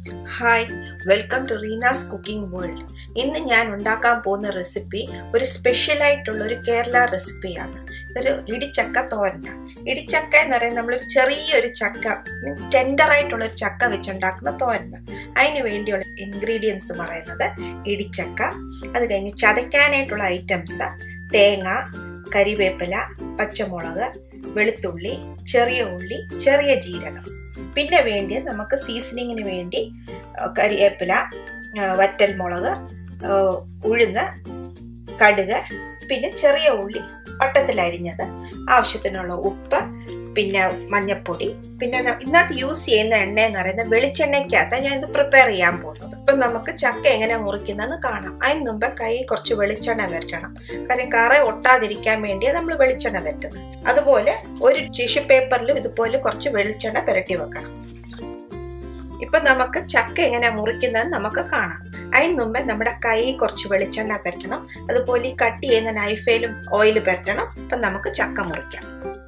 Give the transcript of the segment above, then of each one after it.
hi welcome to Reena's cooking world ഇന്ന് ഞാൻ ഉണ്ടാക്കാൻ പോകുന്ന റെസിപ്പി ഒരു സ്പെഷ്യൽ ആയിട്ടുള്ള ഒരു കേരള റെസിപ്പിയാണ് ഒരു ഇടിച്ചക്ക തോരന ഇടിച്ചക്ക എന്ന് പറയുന്നത് നമ്മളൊരു ചെറിയൊരു ചക്ക മീൻസ് ടെൻഡർ ആയിട്ടുള്ള ഒരു ചക്ക വെച്ചുണ്ടാക്കുന്ന തോരന അതിന് വേണ്ടിയുള്ള ഇൻഗ്രീഡിയൻസ് പറയുന്നത് ഇടിച്ചക്ക അത് കഴിഞ്ഞ് ചതയ്ക്കാനായിട്ടുള്ള ഐറ്റംസ് തേങ്ങ കരിവേപ്പില പച്ചമുളക് വെളുത്തുള്ളി ചെറിയ ഉള്ളി ചെറിയ ജീരകം പിന്നെ വേണ്ടിയത് നമുക്ക് സീസണിങ്ങിന് വേണ്ടി കരിവേപ്പില വറ്റൽ മുളക് ഉഴുന്ന് കടുക് പിന്നെ ചെറിയ ഉള്ളി വട്ടത്തിലരിഞ്ഞത് ആവശ്യത്തിനുള്ള ഉപ്പ് പിന്നെ മഞ്ഞപ്പൊടി പിന്നെ ഇന്നത്തെ യൂസ് ചെയ്യുന്ന എണ്ണ എന്ന് പറയുന്നത് വെളിച്ചെണ്ണയ്ക്കകത്ത് ഞാൻ ഇത് പ്രിപ്പയർ ചെയ്യാൻ പോകുന്നത് ഇപ്പം നമുക്ക് ചക്ക എങ്ങനെ മുറിക്കുന്നതെന്ന് കാണാം അതിന് മുമ്പ് കൈ കുറച്ച് വെളിച്ചെണ്ണ വരട്ടണം കാര്യം കറ ഒട്ടാതിരിക്കാൻ വേണ്ടിയാണ് നമ്മൾ വെളിച്ചെണ്ണ വരട്ടുന്നത് അതുപോലെ ഒരു ടിഷ്യൂ പേപ്പറിലും ഇതുപോലെ കുറച്ച് വെളിച്ചെണ്ണ പുരട്ടി വെക്കണം ഇപ്പൊ നമുക്ക് ചക്ക എങ്ങനെ മുറിക്കുന്നത് നമുക്ക് കാണാം അതിന് മുമ്പ് നമ്മുടെ കൈ കുറച്ച് വെളിച്ചെണ്ണ പരട്ടണം അതുപോലെ ഈ കട്ട് ചെയ്യുന്ന നൈഫയിലും ഓയിൽ പരട്ടണം അപ്പൊ നമുക്ക് ചക്ക മുറിക്കാം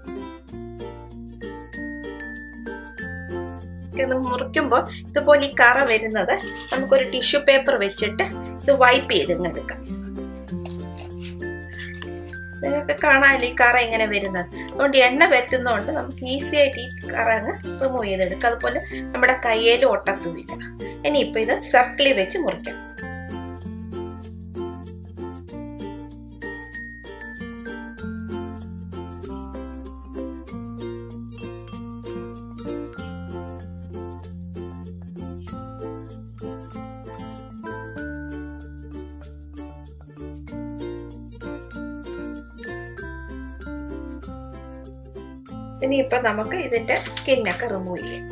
ഇത് മുറിക്കുമ്പോൾ ഇതുപോലെ ഈ കറ വരുന്നത് നമുക്കൊരു ടിഷ്യൂ പേപ്പർ വെച്ചിട്ട് ഇത് വൈപ്പ് ചെയ്ത് എടുക്കാം നിങ്ങൾക്ക് കാണാമല്ലോ ഈ കറ ഇങ്ങനെ വരുന്നത് അതുകൊണ്ട് എണ്ണ പറ്റുന്നതുകൊണ്ട് നമുക്ക് ഈസി ആയിട്ട് ഈ കറ അങ്ങ് റിമൂവ് ചെയ്തെടുക്കാം അതുപോലെ നമ്മുടെ കയ്യിലും ഒട്ടത്തുമില്ല ഇനിയിപ്പോൾ ഇത് സർക്കിളിൽ വെച്ച് മുറിക്കാം ഇനിയിപ്പോൾ നമുക്ക് ഇതിൻ്റെ സ്കിന്നൊക്കെ റിമൂവ് ചെയ്യാം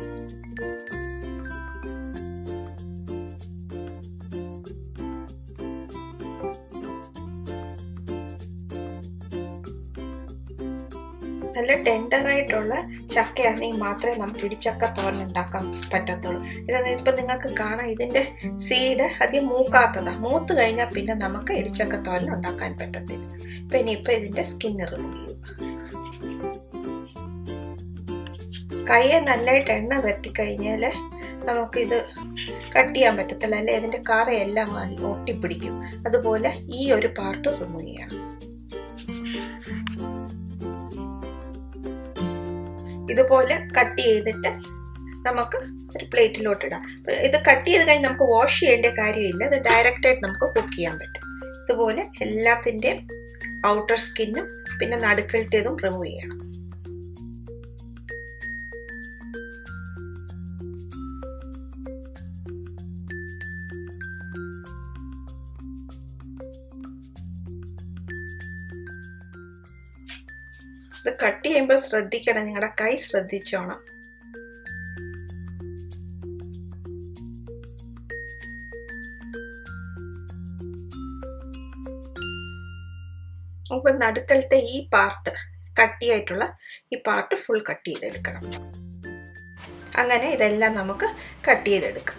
നല്ല ടെൻഡറായിട്ടുള്ള ചക്കയാണെങ്കിൽ മാത്രമേ നമുക്ക് ഇടിച്ചക്ക തോരൻ ഉണ്ടാക്കാൻ പറ്റത്തുള്ളൂ ഇത് ഇപ്പം നിങ്ങൾക്ക് കാണാം ഇതിൻ്റെ സീഡ് അധികം മൂക്കാത്തതാണ് മൂത്ത് കഴിഞ്ഞാൽ പിന്നെ നമുക്ക് ഇടിച്ചക്ക തോരൻ ഉണ്ടാക്കാൻ പറ്റത്തില്ല ഇപ്പം ഇനിയിപ്പോൾ ഇതിൻ്റെ സ്കിന്ന് റിമൂവ് ചെയ്യും കയ്യെ നല്ലതായിട്ട് എണ്ണ വരട്ടിക്കഴിഞ്ഞാൽ നമുക്കിത് കട്ട് ചെയ്യാൻ പറ്റത്തില്ല അല്ലെ ഇതിൻ്റെ കറയെല്ലാം ഒട്ടിപ്പിടിക്കും അതുപോലെ ഈ ഒരു പാർട്ട് റിമൂവ് ചെയ്യണം ഇതുപോലെ കട്ട് ചെയ്തിട്ട് നമുക്ക് ഒരു പ്ലേറ്റിലോട്ട് ഇടാം ഇത് കട്ട് ചെയ്ത് കഴിഞ്ഞ് നമുക്ക് വാഷ് ചെയ്യേണ്ട കാര്യമില്ല ഇത് ഡയറക്റ്റായിട്ട് നമുക്ക് കുക്ക് ചെയ്യാൻ പറ്റും ഇതുപോലെ എല്ലാത്തിൻ്റെയും ഔട്ടർ സ്കിന്നും പിന്നെ നടുക്കളത്തേതും റിമൂവ് ചെയ്യണം ഇത് കട്ട് ചെയ്യുമ്പോൾ ശ്രദ്ധിക്കണം നിങ്ങളുടെ കൈ ശ്രദ്ധിച്ചോണം അപ്പൊ നടുക്കലത്തെ ഈ പാർട്ട് കട്ടിയായിട്ടുള്ള ഈ പാർട്ട് ഫുൾ കട്ട് ചെയ്തെടുക്കണം അങ്ങനെ ഇതെല്ലാം നമുക്ക് കട്ട് ചെയ്തെടുക്കാം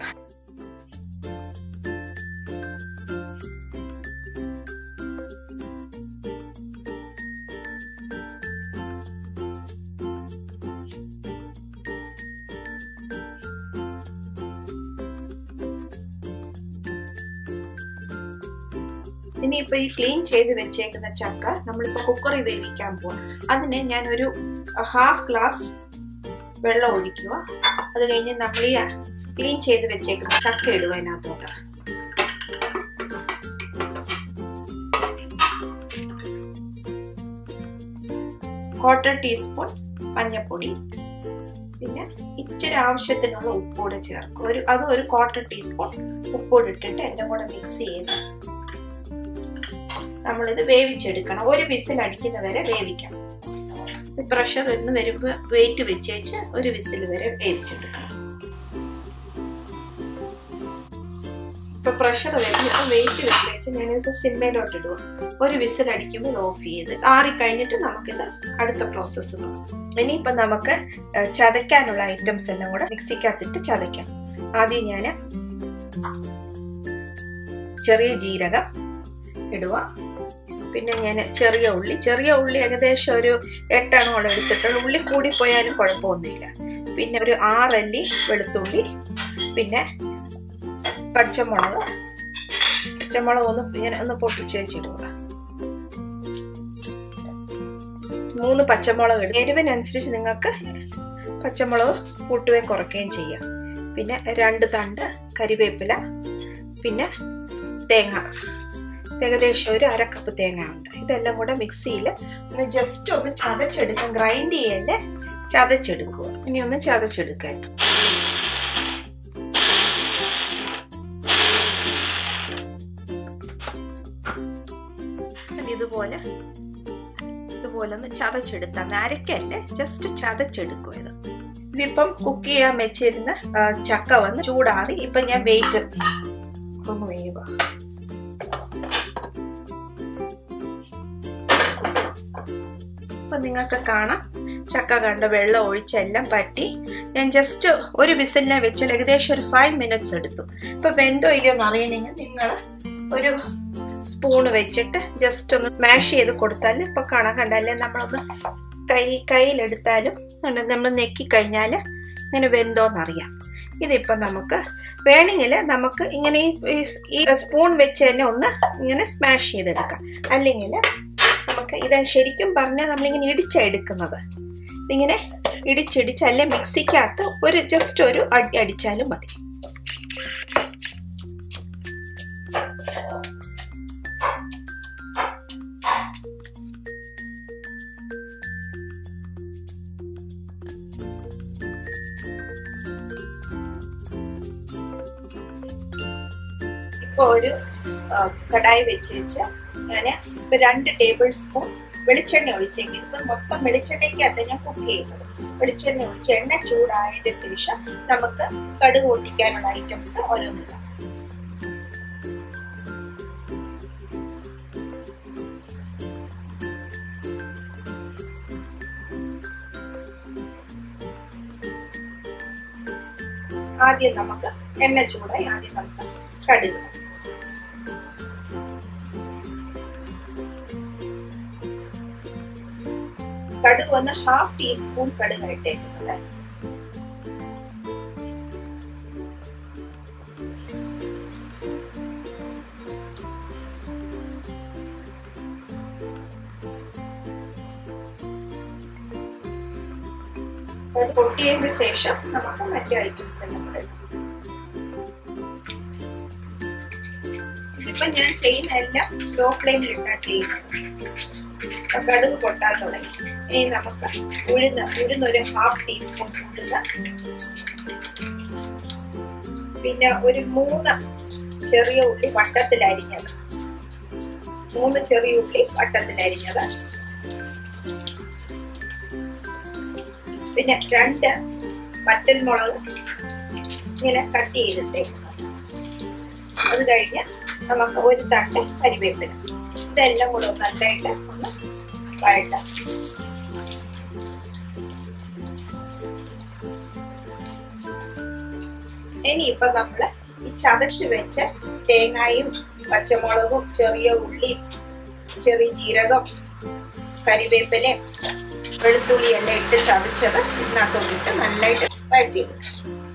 ഇനിയിപ്പോൾ ഈ ക്ലീൻ ചെയ്ത് വെച്ചേക്കുന്ന ചക്ക നമ്മളിപ്പോൾ കുക്കറിൽ വേവിക്കാൻ പോകും അതിന് ഞാനൊരു ഹാഫ് ഗ്ലാസ് വെള്ളം ഒഴിക്കുക അത് കഴിഞ്ഞ് നമ്മൾ ഈ ക്ലീൻ ചെയ്ത് വെച്ചേക്കുന്ന ചക്ക ഇടുക അതിനകത്തോട്ട് ക്വാർട്ടർ ടീസ്പൂൺ മഞ്ഞൾപ്പൊടി പിന്നെ ഇച്ചിരി ആവശ്യത്തിനുള്ള ഉപ്പൂടെ ചേർക്കും ഒരു അത് ഒരു ക്വാർട്ടർ ടീസ്പൂൺ ഉപ്പൂടെ ഇട്ടിട്ട് എല്ലാം കൂടെ മിക്സ് ചെയ്ത് നമ്മളിത് വേവിച്ചെടുക്കണം ഒരു വിസിൽ അടിക്കുന്ന വരെ വേവിക്കണം പ്രഷർ എന്ന് വരുമ്പോൾ വെയിറ്റ് വെച്ചേച്ച് ഒരു വിസിൽ വരെ വേവിച്ചെടുക്കണം ഇപ്പൊ പ്രഷർ വരുമ്പോൾ ഇപ്പൊ വെയിറ്റ് വെച്ച് ഞാനിത് സിമ്മയിലോട്ട് ഇടുക ഒരു വിസിൽ അടിക്കുമ്പോൾ ഇത് ഓഫ് ചെയ്ത് ആറി കഴിഞ്ഞിട്ട് നമുക്കിത് അടുത്ത പ്രോസസ്സ് നോക്കാം ഇനിയിപ്പൊ നമുക്ക് ചതയ്ക്കാനുള്ള ഐറ്റംസ് എല്ലാം കൂടെ മിക്സിക്കകത്തിട്ട് ചതയ്ക്കാം ആദ്യം ഞാൻ ചെറിയ ജീരകം ഇടുക പിന്നെ ഞാൻ ചെറിയ ഉള്ളി ചെറിയ ഉള്ളി ഏകദേശം ഒരു എട്ടെണ്ണോളം എടുത്തിട്ടുള്ള ഉള്ളി കൂടിപ്പോയാലും കുഴപ്പമൊന്നുമില്ല പിന്നെ ഒരു ആറല്ലി വെളുത്തുള്ളി പിന്നെ പച്ചമുളക് പച്ചമുളക് ഒന്ന് ഇങ്ങനെ ഒന്ന് പൊട്ടിച്ചേച്ചിടുക മൂന്ന് പച്ചമുളക് ഇടും എരിവിനനുസരിച്ച് നിങ്ങൾക്ക് പച്ചമുളക് കൂട്ടുകയും കുറയ്ക്കുകയും ചെയ്യാം പിന്നെ രണ്ട് തണ്ട് കരിവേപ്പില പിന്നെ തേങ്ങ ഏകദേശം ഒരു അര കപ്പ് തേങ്ങ ഉണ്ട് ഇതെല്ലാം കൂടെ മിക്സിയിൽ ഒന്ന് ജസ്റ്റ് ഒന്ന് ചതച്ചെടുക്കാം ഗ്രൈൻഡ് ചെയ്യല്ലേ ചതച്ചെടുക്കുക ഇനി ഒന്ന് ചതച്ചെടുക്കാൻ ഇതുപോലെ ഇതുപോലെ ഒന്ന് ചതച്ചെടുത്താൽ അരക്കല്ലേ ജസ്റ്റ് ചതച്ചെടുക്കുക ഇത് ഇതിപ്പം കുക്ക് ചെയ്യാൻ വെച്ചിരുന്ന ചക്ക വന്ന് ചൂടാറി ഇപ്പൊ ഞാൻ വെയിറ്റ് ഒന്ന് വേവ അപ്പൊ നിങ്ങൾക്ക് കാണാം ചക്ക കണ്ട വെള്ളം ഒഴിച്ചെല്ലാം പറ്റി ഞാൻ ജസ്റ്റ് ഒരു വിസിലിനെ വെച്ചാൽ ഏകദേശം ഒരു ഫൈവ് മിനിറ്റ്സ് എടുത്തു ഇപ്പൊ വെന്തോ ഇല്ലയോ എന്ന് അറിയണമെങ്കിൽ നിങ്ങൾ ഒരു സ്പൂൺ വെച്ചിട്ട് ജസ്റ്റ് ഒന്ന് സ്മാഷ് ചെയ്ത് കൊടുത്താൽ ഇപ്പൊ കാണാൻ കണ്ടല്ലേ നമ്മളൊന്ന് കൈ കയ്യിലെടുത്താലും നമ്മൾ നെക്കി കഴിഞ്ഞാൽ ഇങ്ങനെ വെന്തോന്നറിയാം ഇതിപ്പോൾ നമുക്ക് വേണമെങ്കിൽ നമുക്ക് ഇങ്ങനെ ഈ സ്പൂൺ വെച്ച് തന്നെ ഒന്ന് ഇങ്ങനെ സ്മാഷ് ചെയ്തെടുക്കാം അല്ലെങ്കിൽ നമുക്ക് ഇത് ശരിക്കും പറഞ്ഞാൽ നമ്മളിങ്ങനെ ഇടിച്ചെടുക്കുന്നത് ഇതിങ്ങനെ ഇടിച്ചിടിച്ച് അല്ലെ മിക്സിക്കകത്ത് ഒരു ജസ്റ്റ് ഒരു അടി അടിച്ചാലും മതി ഇപ്പോൾ ഒരു കടായി വെച്ച് വെച്ച് ഞാൻ ഇപ്പം രണ്ട് ടേബിൾ സ്പൂൺ വെളിച്ചെണ്ണ ഒഴിച്ചെങ്കിൽ ഇപ്പം മൊത്തം വെളിച്ചെണ്ണയ്ക്കകത്ത് ഞാൻ കുക്ക് ചെയ്യുന്നത് വെളിച്ചെണ്ണ ഒഴിച്ച് എണ്ണ ചൂടായതിന്റെ ശേഷം നമുക്ക് കടുക് പൊട്ടിക്കാനുള്ള ഐറ്റംസ് ഓരോന്നിടാം ആദ്യം നമുക്ക് എണ്ണ ചൂടായി ആദ്യം നമുക്ക് കടുക് കടുക് വന്ന് ഹാഫ് ടീസ്പൂൺ കടുക് ഇട്ടേക്കുന്നത് അത് പൊട്ടിയതിന് ശേഷം നമുക്ക് മറ്റു ഐറ്റംസ് എല്ലാം കൂടെ ഇടാം ഇതിപ്പോ ഞാൻ ചെയ്യുന്ന എല്ലാം ലോ ഫ്ലെയിമിൽ ഇട്ടാ ചെയ്യുന്നത് കടുക് പൊട്ടാൻ തുടങ്ങി ഇനി നമുക്ക് ഉഴുന്ന് ഉഴുന്നൊരു ഹാഫ് ടീസ്പൂൺ ഉഴുന്ന് പിന്നെ ഒരു മൂന്ന് ചെറിയ ഉള്ളി വട്ടത്തിൽ അരിഞ്ഞത് മൂന്ന് ചെറിയ ഉള്ളി വട്ടത്തിൽ അരിഞ്ഞത് പിന്നെ രണ്ട് വറ്റൽ മുളക് ഇങ്ങനെ കട്ട് ചെയ്തിട്ടേക്കുന്നത് അത് കഴിഞ്ഞ് നമുക്ക് ഒരു തണ്ട് കരിവേപ്പില ഇതെല്ലാം കൂടെ നന്നായിട്ട് ഒന്ന് വഴട്ടാം ഇനിയിപ്പൊ നമ്മള് ഈ ചതച്ച് വെച്ച തേങ്ങായും പച്ചമുളകും ചെറിയ ഉള്ളിയും ചെറിയ ജീരകം കരിവേപ്പിലയും വെളുത്തുള്ളി എല്ലാം ഇട്ട് ചതച്ചത് ഇതിനകത്തോട്ടിട്ട് നന്നായിട്ട് വഴറ്റിയെടുക്കും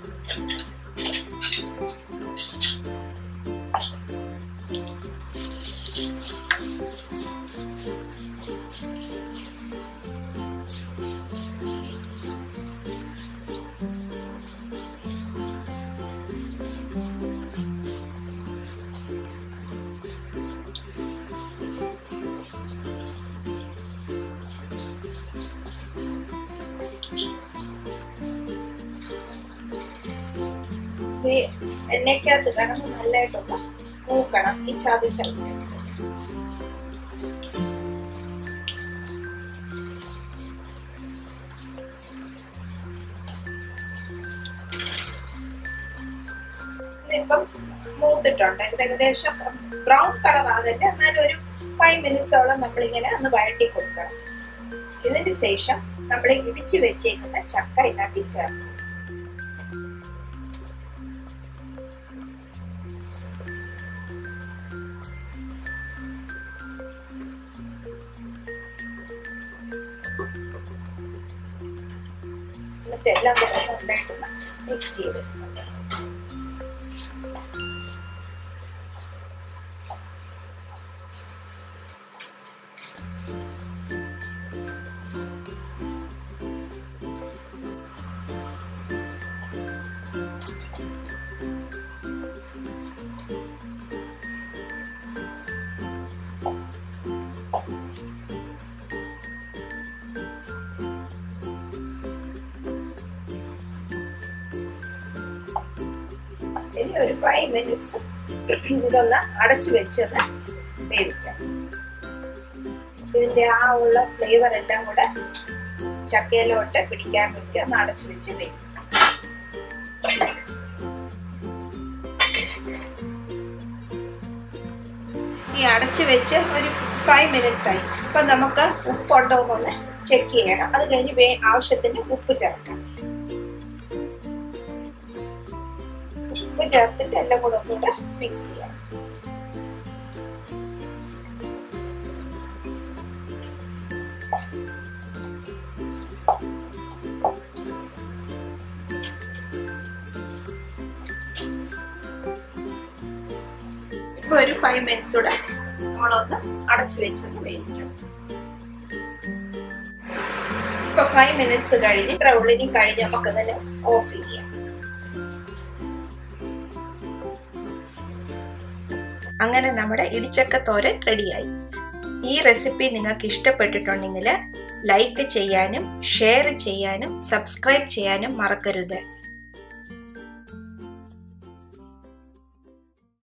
ഈ എണ്ണയ്ക്കകത്ത് കിടന്ന് നല്ലതായിട്ടൊന്ന് മൂക്കണം ഈ ചതച്ച ഐറ്റംസ് ഇതിപ്പം മൂത്തിട്ടുണ്ട് ഇത് ഏകദേശം ബ്രൗൺ കളർ ആകല്ല എന്നാലും ഒരു ഫൈവ് മിനിറ്റ്സോളം നമ്മളിങ്ങനെ ഒന്ന് വഴറ്റി കൊടുക്കണം ഇതിന് ശേഷം നമ്മൾ ഇടിച്ചു വെച്ചേക്കുന്ന ചക്ക ഇതിനകത്ത് ചേർക്കണം എന്നിട്ട് എല്ലാം കൂടെ ഉണ്ടായിട്ടൊന്ന് മിക്സ് ചെയ്ത് ഇനി ഒരു ഫൈവ് മിനിറ്റ്സ് ഇതൊന്ന് അടച്ചു വെച്ചൊന്ന് വേവിക്കാം ഇതിന്റെ ആ ഉള്ള ഫ്ലേവർ എല്ലാം കൂടെ ചക്കയിലോട്ട് പിടിക്കാൻ വേണ്ടി ഒന്ന് അടച്ചു വെച്ച് വേവിക്കാം ഈ അടച്ചു വെച്ച് ഒരു ഫൈവ് മിനിറ്റ്സ് ആയി അപ്പൊ നമുക്ക് ഉപ്പുണ്ടോ എന്നൊന്ന് ചെക്ക് ചെയ്യണം അത് കഴിഞ്ഞ് വേ ആവശ്യത്തിന് ഉപ്പ് ചേർക്കാം ഉപ്പ് ചേർത്തിട്ട് എല്ലാം കൂടെ ഒന്നുകൂടെ മിക്സ് ചെയ്യാം ഇപ്പൊ ഒരു ഫൈവ് മിനിറ്റ്സ് കൂടെ നമ്മളൊന്ന് അടച്ചു വെച്ചൊന്ന് വേവിക്കണം ഇപ്പൊ ഫൈവ് മിനിറ്റ്സ് കഴിഞ്ഞ് ഇത്ര ഉള്ളിനി കഴിഞ്ഞ് നമുക്ക് തന്നെ ഓഫ് ചെയ്യാം അങ്ങനെ നമ്മുടെ ഇടിച്ചക്ക തോരൻ റെഡിയായി ഈ റെസിപ്പി നിങ്ങൾക്ക് ഇഷ്ടപ്പെട്ടിട്ടുണ്ടെങ്കിൽ ലൈക്ക് ചെയ്യാനും ഷെയർ ചെയ്യാനും സബ്സ്ക്രൈബ് ചെയ്യാനും മറക്കരുത്